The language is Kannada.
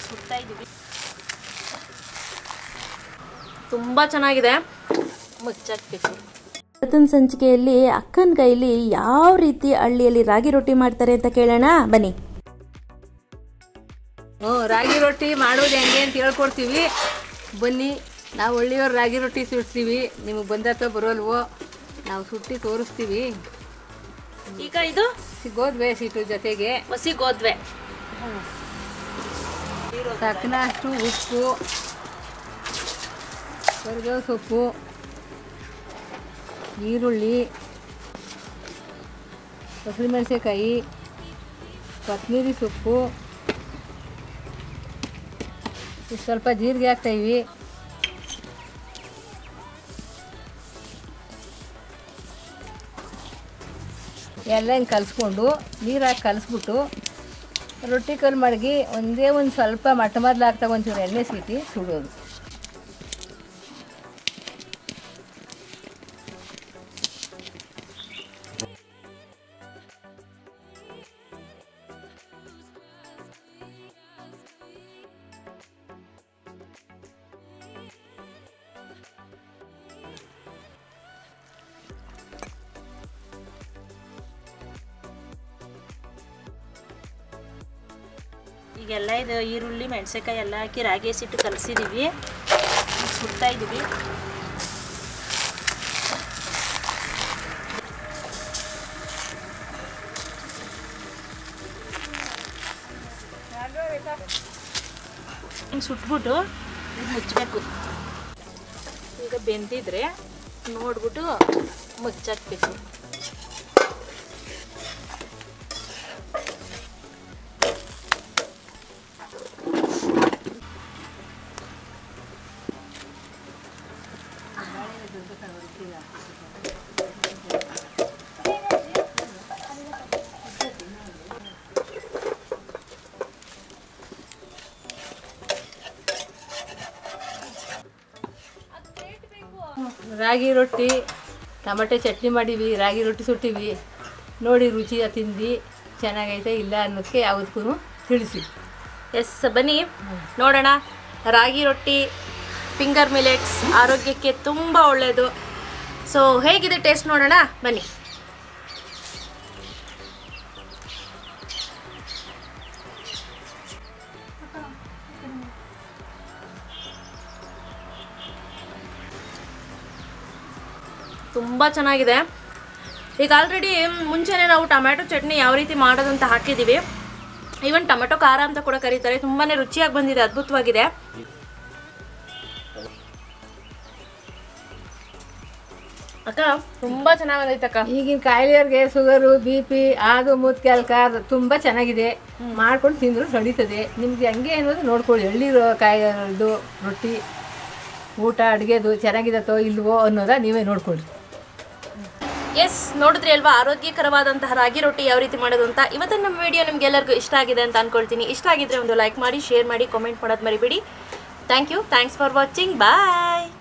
ಸುಡ್ತಾ ಇದ್ದೀವಿ ತುಂಬ ಚೆನ್ನಾಗಿದೆ ಮುಚ್ಚಾಕ್ಬೇಕು ಇವತ್ತಿನ ಸಂಚಿಕೆಯಲ್ಲಿ ಅಕ್ಕನ ಕೈಲಿ ಯಾವ ರೀತಿ ಹಳ್ಳಿಯಲ್ಲಿ ರಾಗಿ ರೊಟ್ಟಿ ಮಾಡ್ತಾರೆ ಅಂತ ಕೇಳೋಣ ಬನ್ನಿ ಹ್ಞೂ ರಾಗಿ ರೊಟ್ಟಿ ಮಾಡೋದು ಹೆಂಗೆ ಅಂತ ಹೇಳ್ಕೊಡ್ತೀವಿ ಬನ್ನಿ ನಾವು ಒಳ್ಳೆಯವ್ರು ರಾಗಿ ರೊಟ್ಟಿ ಸುಡ್ತೀವಿ ನಿಮಗೆ ಬಂದತ್ತೋ ಬರೋಲ್ವೋ ನಾವು ಸುಟ್ಟಿ ತೋರಿಸ್ತೀವಿ ಈಗ ಇದು ಸಿಗೋದ್ವೆ ಸೀಟು ಜೊತೆಗೆ ಹಸಿ ಗೋದ್ವೆ ತಕ್ಕನಷ್ಟು ಉಪ್ಪು ಕರಿಬೇವು ಸೊಪ್ಪು ಈರುಳ್ಳಿ ಹಸಿಮೆಣಸಿನ್ಕಾಯಿ ಕೊತ್ತಂಬರಿ ಸೊಪ್ಪು ಇಷ್ಟು ಸ್ವಲ್ಪ ಜೀರಿಗೆ ಹಾಕ್ತಾಯಿವಿ ಎಲ್ಲ ಹಿಂಗೆ ಕಲಿಸ್ಕೊಂಡು ನೀರಾಗಿ ಕಲಿಸ್ಬಿಟ್ಟು ರೊಟ್ಟಿ ಕಲ್ ಮಡಗಿ ಒಂದೇ ಒಂದು ಸ್ವಲ್ಪ ಮಟ್ಟ ಮೊದಲು ಹಾಕ್ತಾ ಒಂಚೂರು ಎಣ್ಣೆ ಸೀಟಿ ಸುಡೋದು ಈಗೆಲ್ಲ ಇದು ಈರುಳ್ಳಿ ಮೆಣಸಿನ್ಕಾಯಿ ಎಲ್ಲ ಹಾಕಿ ರಾಗಿ ಹಸಿಟ್ಟು ಕಲಸಿದ್ದೀವಿ ಸುಡ್ತಾ ಇದ್ದೀವಿ ಹಿಂಗೆ ಸುಟ್ಬಿಟ್ಟು ಇದು ಮುಚ್ಚಬೇಕು ಈಗ ಬೆಂದಿದ್ರೆ ನೋಡ್ಬಿಟ್ಟು ಮುಚ್ಚಾಕ್ಬೇಕು ರಾಗಿ ರೊಟ್ಟಿ ಟೊಮೆಟೊ ಚಟ್ನಿ ಮಾಡೀವಿ ರಾಗಿ ರೊಟ್ಟಿ ಸುಟ್ಟಿವಿ ನೋಡಿ ರುಚಿಯ ತಿಂದು ಚೆನ್ನಾಗೈತೆ ಇಲ್ಲ ಅನ್ನೋದಕ್ಕೆ ಯಾವುದಕ್ಕೂ ತಿಳಿಸಿ ಎಸ್ ಬನ್ನಿ ನೋಡೋಣ ರಾಗಿ ರೊಟ್ಟಿ ಫಿಂಗರ್ ಮಿಲೆಟ್ಸ್ ಆರೋಗ್ಯಕ್ಕೆ ತುಂಬ ಒಳ್ಳೆಯದು ಸೊ ಹೇಗಿದೆ ಟೇಸ್ಟ್ ನೋಡೋಣ ಬನ್ನಿ ತುಂಬ ಚೆನ್ನಾಗಿದೆ ಈಗ ಆಲ್ರೆಡಿ ಮುಂಚೆನೇ ನಾವು ಟೊಮ್ಯಾಟೊ ಚಟ್ನಿ ಯಾವ ರೀತಿ ಮಾಡೋದು ಅಂತ ಹಾಕಿದ್ದೀವಿ ಈವನ್ ಟೊಮೆಟೊ ಖಾರ ಅಂತ ಕೂಡ ಕರೀತಾರೆ ತುಂಬಾ ರುಚಿಯಾಗಿ ಬಂದಿದೆ ಅದ್ಭುತವಾಗಿದೆ ಅಕ್ಕ ತುಂಬಾ ಚೆನ್ನಾಗಿ ಬಂದೈತೆ ಅಕ್ಕ ಈಗಿನ ಕಾಯಿಲೆಯವ್ರಿಗೆ ಶುಗರು ಬಿ ಪಿ ಅದು ಮುತ್ಕೆಲ್ಕಾರ್ ತುಂಬ ಚೆನ್ನಾಗಿದೆ ಮಾಡ್ಕೊಂಡು ತಿಂದರೂ ನಡೀತದೆ ನಿಮ್ಗೆ ಹೆಂಗೆ ಅನ್ನೋದು ನೋಡ್ಕೊಳ್ಳಿ ಎಳ್ಳಿರೋ ಕಾಯಿ ಇದು ರೊಟ್ಟಿ ಊಟ ಅಡುಗೆದು ಚೆನ್ನಾಗಿದತ್ತೋ ಇಲ್ವೋ ಅನ್ನೋದ ನೀವೇ ನೋಡ್ಕೊಳ್ಳಿ ಎಸ್ ನೋಡಿದ್ರಿ ಅಲ್ವಾ ಆರೋಗ್ಯಕರವಾದಂತಹ ರಾಗಿ ರೊಟ್ಟಿ ಯಾವ ರೀತಿ ಮಾಡೋದು ಅಂತ ಇವತ್ತಿನ ನಮ್ಮ ವಿಡಿಯೋ ನಿಮ್ಗೆಲ್ಲರಿಗೂ ಇಷ್ಟ ಆಗಿದೆ ಅಂತ ಅನ್ಕೊಳ್ತೀನಿ ಇಷ್ಟ ಆಗಿದ್ರೆ ಒಂದು ಲೈಕ್ ಮಾಡಿ ಶೇರ್ ಮಾಡಿ ಕಾಮೆಂಟ್ ಮಾಡೋದು ಮರಿಬೇಡಿ thank you thanks for watching bye